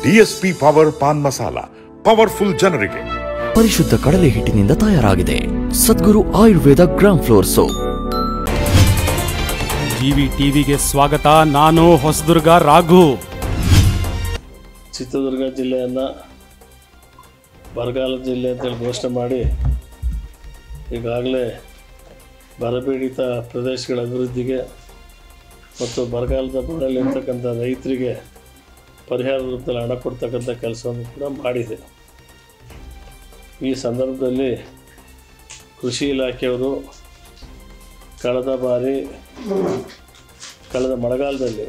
DSP power paan masala powerful ಜನರಿಗೆ ಪರಿಶುದ್ಧ ಕಡಲೆ ಹಿಟ್ಟಿನಿಂದ ತಯಾರಾಗಿದೆ Sadguru Ayurveda gram flour soap GV ಟಿವಿಗೆ ಸ್ವಾಗತ ನಾನು ಹೊಸದುರ್ಗ ರಾಘು ಚಿತ್ರದುರ್ಗ ಜಿಲ್ಲೆಯನ್ನು ಬರಗಾಲ ಜಿಲ್ಲೆ ಅಂತೇಳಿ ಘೋಷಣೆ ಮಾಡಿ ಈಗಾಗಲೇ ಬರಪೀಡಿತ ಪ್ರದೇಶಗಳ ಅಭಿವೃದ್ಧಿಗೆ ಮತ್ತು ಬರಗಾಲದ ಮನೆಯಲ್ಲಿರ್ತಕ್ಕಂಥ ರೈತರಿಗೆ ಪರಿಹಾರ ರೂಪದಲ್ಲಿ ಹಣ ಕೊಡ್ತಕ್ಕಂಥ ಕೆಲಸವನ್ನು ಕೂಡ ಮಾಡಿದೆ ಈ ಸಂದರ್ಭದಲ್ಲಿ ಕೃಷಿ ಇಲಾಖೆಯವರು ಕಳೆದ ಬಾರಿ ಕಳೆದ ಮಳೆಗಾಲದಲ್ಲಿ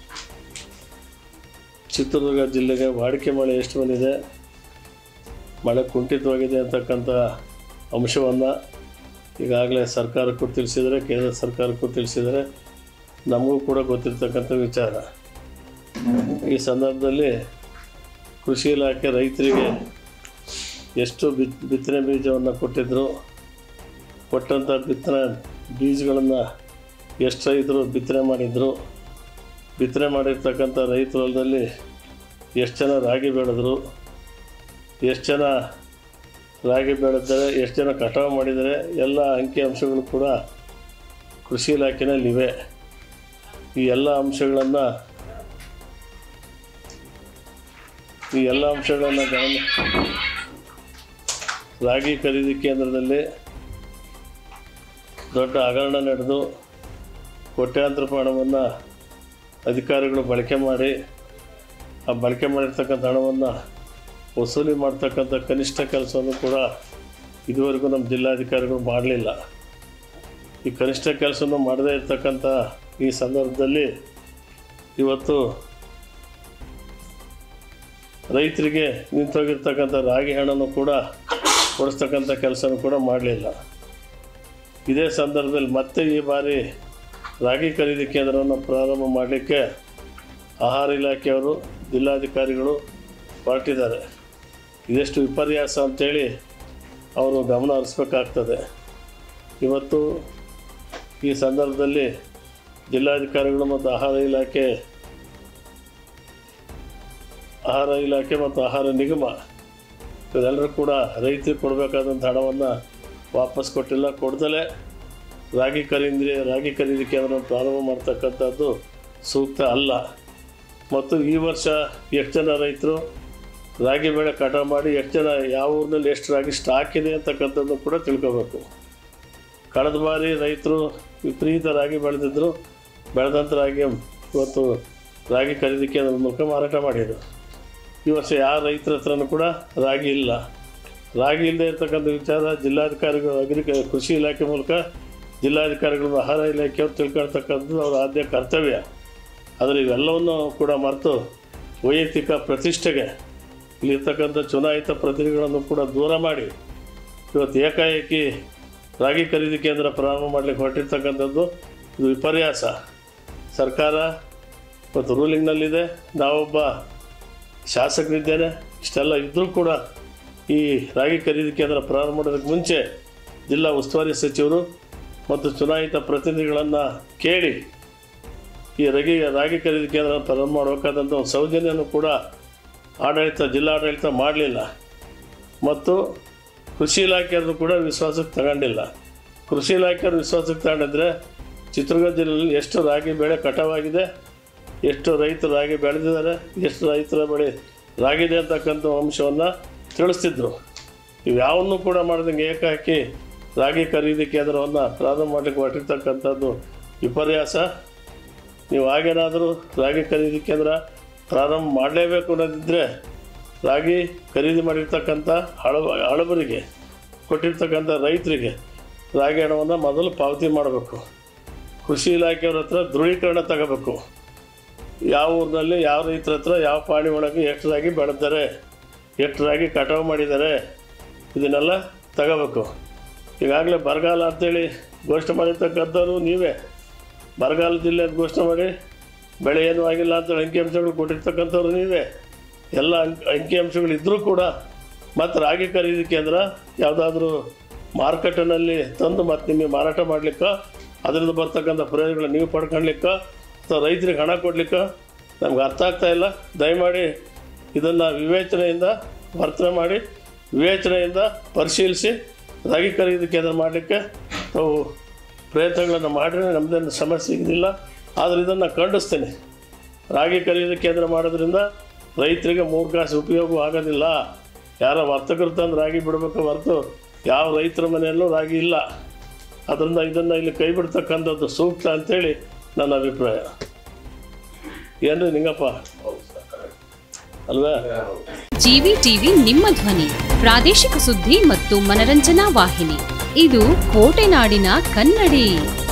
ಚಿತ್ರದುರ್ಗ ಜಿಲ್ಲೆಗೆ ವಾಡಿಕೆ ಮಳೆ ಎಷ್ಟು ಬಂದಿದೆ ಮಳೆ ಕುಂಠಿತವಾಗಿದೆ ಅಂತಕ್ಕಂಥ ಅಂಶವನ್ನು ಈಗಾಗಲೇ ಸರ್ಕಾರಕ್ಕೂ ತಿಳಿಸಿದರೆ ಕೇಂದ್ರ ಸರ್ಕಾರಕ್ಕೂ ತಿಳಿಸಿದರೆ ನಮಗೂ ಕೂಡ ಗೊತ್ತಿರ್ತಕ್ಕಂಥ ವಿಚಾರ ಈ ಸಂದರ್ಭದಲ್ಲಿ ಕೃಷಿ ಇಲಾಖೆ ರೈತರಿಗೆ ಎಷ್ಟು ಬಿತ್ ಬಿತ್ತನೆ ಬೀಜವನ್ನು ಕೊಟ್ಟಿದ್ದರು ಕೊಟ್ಟಂಥ ಬಿತ್ತನೆ ಬೀಜಗಳನ್ನು ಎಷ್ಟು ರೈತರು ಬಿತ್ತನೆ ಮಾಡಿದರು ಬಿತ್ತನೆ ಮಾಡಿರ್ತಕ್ಕಂಥ ರೈತರ ಹೊಲದಲ್ಲಿ ಎಷ್ಟು ಜನ ರಾಗಿ ಬೆಳೆದ್ರು ಎಷ್ಟು ಜನ ರಾಗಿ ಬೆಳೆದರೆ ಎಷ್ಟು ಜನ ಕಟಾವು ಮಾಡಿದರೆ ಎಲ್ಲ ಅಂಕಿ ಅಂಶಗಳು ಕೂಡ ಕೃಷಿ ಇಲಾಖೆನಲ್ಲಿವೆ ಈ ಎಲ್ಲ ಅಂಶಗಳನ್ನು ಈ ಎಲ್ಲ ಅಂಶಗಳನ್ನು ಗಮನ ರಾಗಿ ಖರೀದಿ ಕೇಂದ್ರದಲ್ಲಿ ದೊಡ್ಡ ಹಗರಣ ನಡೆದು ಕೋಟ್ಯಾಂತರ ಹಣವನ್ನು ಅಧಿಕಾರಿಗಳು ಬಳಕೆ ಮಾಡಿ ಆ ಬಳಕೆ ಮಾಡಿರ್ತಕ್ಕಂಥ ಹಣವನ್ನು ವಸೂಲಿ ಮಾಡ್ತಕ್ಕಂಥ ಕನಿಷ್ಠ ಕೆಲಸವನ್ನು ಕೂಡ ಇದುವರೆಗೂ ನಮ್ಮ ಜಿಲ್ಲಾಧಿಕಾರಿಗಳು ಮಾಡಲಿಲ್ಲ ಈ ಕನಿಷ್ಠ ಕೆಲಸವನ್ನು ಮಾಡದೇ ಇರ್ತಕ್ಕಂಥ ಈ ಸಂದರ್ಭದಲ್ಲಿ ಇವತ್ತು ರೈತರಿಗೆ ನಿಂತೋಗಿರ್ತಕ್ಕಂಥ ರಾಗಿ ಹಣನೂ ಕೂಡ ಕೊಡಿಸ್ತಕ್ಕಂಥ ಕೆಲಸನೂ ಕೂಡ ಮಾಡಲಿಲ್ಲ ಇದೇ ಸಂದರ್ಭದಲ್ಲಿ ಮತ್ತೆ ಈ ಬಾರಿ ರಾಗಿ ಖರೀದಿ ಕೇಂದ್ರವನ್ನು ಪ್ರಾರಂಭ ಮಾಡಲಿಕ್ಕೆ ಆಹಾರ ಇಲಾಖೆಯವರು ಜಿಲ್ಲಾಧಿಕಾರಿಗಳು ಹೊರಟಿದ್ದಾರೆ ಇದೆಷ್ಟು ವಿಪರ್ಯಾಸ ಅಂತೇಳಿ ಅವರು ಗಮನ ಹರಿಸ್ಬೇಕಾಗ್ತದೆ ಇವತ್ತು ಈ ಸಂದರ್ಭದಲ್ಲಿ ಜಿಲ್ಲಾಧಿಕಾರಿಗಳು ಮತ್ತು ಆಹಾರ ಇಲಾಖೆ ಆಹಾರ ಇಲಾಖೆ ಮತ್ತು ಆಹಾರ ನಿಗಮ ಇವರೆಲ್ಲರೂ ಕೂಡ ರೈತರಿಗೆ ಕೊಡಬೇಕಾದಂಥ ಹಣವನ್ನು ವಾಪಸ್ ಕೊಟ್ಟಿಲ್ಲ ಕೊಡ್ದಲೇ ರಾಗಿ ಖರೀದಿ ರಾಗಿ ಖರೀದಿ ಕೇಂದ್ರವನ್ನು ಪ್ರಾರಂಭ ಮಾಡ್ತಕ್ಕಂಥದ್ದು ಸೂಕ್ತ ಅಲ್ಲ ಮತ್ತು ಈ ವರ್ಷ ಎಷ್ಟು ಜನ ರೈತರು ರಾಗಿ ಬೆಳೆ ಕಟಾವು ಮಾಡಿ ಎಷ್ಟು ಜನ ಯಾವ ಊರಿನಲ್ಲಿ ಎಷ್ಟು ರಾಗಿ ಸ್ಟಾಕ್ ಇದೆ ಅಂತಕ್ಕಂಥದ್ದು ಕೂಡ ತಿಳ್ಕೊಬೇಕು ಕಳೆದ ಬಾರಿ ರೈತರು ವಿಪರೀತ ರಾಗಿ ಬೆಳೆದಿದ್ದರು ಬೆಳೆದಂಥ ರಾಗಿ ಇವತ್ತು ರಾಗಿ ಖರೀದಿ ಕೇಂದ್ರದ ಮೂಲಕ ಮಾರಾಟ ಮಾಡಿದರು ಈ ವರ್ಷ ಯಾವ ರೈತರ ಹತ್ರನೂ ಕೂಡ ರಾಗಿ ಇಲ್ಲ ರಾಗಿ ಇಲ್ಲದೆ ಇರ್ತಕ್ಕಂಥ ವಿಚಾರ ಜಿಲ್ಲಾಧಿಕಾರಿಗಳು ಅಗ್ರಿ ಕೃಷಿ ಇಲಾಖೆ ಮೂಲಕ ಜಿಲ್ಲಾಧಿಕಾರಿಗಳು ಆಹಾರ ಇಲಾಖೆಯವ್ರು ತಿಳ್ಕೊಳ್ತಕ್ಕಂಥದ್ದು ಅವರ ಆದ್ಯ ಕರ್ತವ್ಯ ಆದರೆ ಇವೆಲ್ಲವನ್ನು ಕೂಡ ಮರೆತು ವೈಯಕ್ತಿಕ ಪ್ರತಿಷ್ಠೆಗೆ ಇಲ್ಲಿರ್ತಕ್ಕಂಥ ಚುನಾಯಿತ ಪ್ರತಿನಿಧಿಗಳನ್ನು ಕೂಡ ದೂರ ಮಾಡಿ ಇವತ್ತು ಏಕಾಏಕಿ ರಾಗಿ ಖರೀದಿ ಕೇಂದ್ರ ಪ್ರಾರಂಭ ಮಾಡಲಿಕ್ಕೆ ಹೊರಟಿರ್ತಕ್ಕಂಥದ್ದು ಇದು ವಿಪರ್ಯಾಸ ಸರ್ಕಾರ ಇವತ್ತು ರೂಲಿಂಗ್ನಲ್ಲಿದೆ ನಾವೊಬ್ಬ ಶಾಸಕರಿದ್ದೇನೆ ಇಷ್ಟೆಲ್ಲ ಇದ್ದರೂ ಕೂಡ ಈ ರಾಗಿ ಖರೀದಿ ಕೇಂದ್ರ ಪ್ರಾರಂಭ ಮಾಡೋದಕ್ಕೆ ಮುಂಚೆ ಜಿಲ್ಲಾ ಉಸ್ತುವಾರಿ ಸಚಿವರು ಮತ್ತು ಚುನಾಯಿತ ಪ್ರತಿನಿಧಿಗಳನ್ನು ಕೇಳಿ ಈ ರಾಗಿ ರಾಗಿ ಖರೀದಿ ಕೇಂದ್ರ ಪ್ರಾರಂಭ ಮಾಡಬೇಕಾದಂಥ ಒಂದು ಸೌಜನ್ಯನೂ ಕೂಡ ಆಡಳಿತ ಜಿಲ್ಲಾಡಳಿತ ಮಾಡಲಿಲ್ಲ ಮತ್ತು ಕೃಷಿ ಇಲಾಖೆಯವರು ಕೂಡ ವಿಶ್ವಾಸಕ್ಕೆ ತಗೊಂಡಿಲ್ಲ ಕೃಷಿ ಇಲಾಖೆಯವರು ವಿಶ್ವಾಸಕ್ಕೆ ತಗೊಂಡಿದ್ರೆ ಚಿತ್ರದುರ್ಗ ಜಿಲ್ಲೆಯಲ್ಲಿ ಎಷ್ಟು ರಾಗಿ ಬೆಳೆ ಕಟಾವಾಗಿದೆ ಎಷ್ಟು ರೈತರು ರಾಗಿ ಬೆಳೆದಿದ್ದಾರೆ ಎಷ್ಟು ರೈತರ ಬೆಳೆ ರಾಗಿದೆ ಅಂತಕ್ಕಂಥ ಅಂಶವನ್ನು ತಿಳಿಸ್ತಿದ್ರು ಇವ್ಯಾವನ್ನೂ ಕೂಡ ಮಾಡ್ದಂಗೆ ಏಕಾಕಿ ರಾಗಿ ಖರೀದಿ ಕೇಂದ್ರವನ್ನು ಪ್ರಾರಂಭ ಮಾಡಲಿಕ್ಕೆ ಹೊರಟಿರ್ತಕ್ಕಂಥದ್ದು ವಿಪರ್ಯಾಸ ನೀವು ಹಾಗೇನಾದರೂ ರಾಗಿ ಖರೀದಿ ಕೇಂದ್ರ ಪ್ರಾರಂಭ ಮಾಡಲೇಬೇಕು ಅನ್ನೋದಿದ್ದರೆ ರಾಗಿ ಖರೀದಿ ಮಾಡಿರ್ತಕ್ಕಂಥ ಹಳ ಹಳಬರಿಗೆ ಕೊಟ್ಟಿರ್ತಕ್ಕಂಥ ರೈತರಿಗೆ ರಾಗಿ ಹಣವನ್ನು ಮೊದಲು ಪಾವತಿ ಮಾಡಬೇಕು ಕೃಷಿ ಇಲಾಖೆಯವ್ರ ಹತ್ರ ದೃಢೀಕರಣ ತಗೋಬೇಕು ಯಾವ ಊರಿನಲ್ಲಿ ಯಾವ ರೈತರ ಹತ್ರ ಯಾವ ಪಾಣಿ ಒಳಗೆ ಎಷ್ಟು ರಾಗಿ ಬೆಳೆದಾರೆ ಎಷ್ಟು ರಾಗಿ ಕಟಾವು ಮಾಡಿದ್ದಾರೆ ಇದನ್ನೆಲ್ಲ ತಗೋಬೇಕು ಈಗಾಗಲೇ ಬರಗಾಲ ಅಂತೇಳಿ ಘೋಷಣೆ ಮಾಡಿರ್ತಕ್ಕಂಥವ್ರು ನೀವೇ ಬರಗಾಲ ಜಿಲ್ಲೆ ಅಂತ ಘೋಷಣೆ ಮಾಡಿ ಬೆಳೆ ಏನೂ ಆಗಿಲ್ಲ ಅಂತೇಳಿ ಅಂಕಿಅಂಶಗಳು ಕೊಟ್ಟಿರ್ತಕ್ಕಂಥವ್ರು ನೀವೇ ಎಲ್ಲ ಅಂಕ್ ಅಂಕಿಅಂಶಗಳು ಇದ್ದರೂ ಕೂಡ ಮತ್ತು ರಾಗಿ ಖರೀದಿ ಕೇಂದ್ರ ಯಾವುದಾದ್ರೂ ಮಾರುಕಟ್ಟೆನಲ್ಲಿ ತಂದು ಮತ್ತು ನಿಮಗೆ ಮಾರಾಟ ಮಾಡಲಿಕ್ಕೆ ಅದರಿಂದ ಬರ್ತಕ್ಕಂಥ ಪ್ರಯೋಜನಗಳು ನೀವು ಪಡ್ಕೊಳ್ಲಿಕ್ಕೆ ಅಥವಾ ರೈತರಿಗೆ ಹಣ ಕೊಡ್ಲಿಕ್ಕೆ ನಮ್ಗೆ ಅರ್ಥ ಆಗ್ತಾ ಇಲ್ಲ ದಯಮಾಡಿ ಇದನ್ನು ವಿವೇಚನೆಯಿಂದ ವರ್ತನೆ ಮಾಡಿ ವಿವೇಚನೆಯಿಂದ ಪರಿಶೀಲಿಸಿ ರಾಗಿ ಖರೀದಿ ಕೇಂದ್ರ ಮಾಡಲಿಕ್ಕೆ ನಾವು ಪ್ರಯತ್ನಗಳನ್ನು ಮಾಡಿದ್ರೆ ನಮ್ಮದೇನು ಸಮಸ್ಯೆ ಇದ್ದಿಲ್ಲ ಆದರೆ ಇದನ್ನು ಖಂಡಿಸ್ತೇನೆ ರಾಗಿ ಖರೀದಿ ಕೇಂದ್ರ ಮಾಡೋದ್ರಿಂದ ರೈತರಿಗೆ ಮೂರು ಕಾಸು ಉಪಯೋಗ ಆಗೋದಿಲ್ಲ ಯಾರೋ ವರ್ತಕರು ತಂದು ರಾಗಿ ಬಿಡಬೇಕು ಹೊರತು ಯಾವ ರೈತರ ಮನೆಯಲ್ಲೂ ರಾಗಿ ಇಲ್ಲ ಅದರಿಂದ ಇದನ್ನು ಇಲ್ಲಿ ಕೈ ಬಿಡ್ತಕ್ಕಂಥದ್ದು ಸೂಕ್ತ ಅಂತೇಳಿ ನನ್ನ ಅಭಿಪ್ರಾಯ ಏನ್ರಿ ನಿಂಗಪ್ಪ ಅಲ್ವೇ ಜಿವಿ ಟಿವಿ ನಿಮ್ಮ ಧ್ವನಿ ಪ್ರಾದೇಶಿಕ ಸುದ್ದಿ ಮತ್ತು ಮನರಂಜನಾ ವಾಹಿನಿ ಇದು ಕೋಟೆನಾಡಿನ ಕನ್ನಡಿ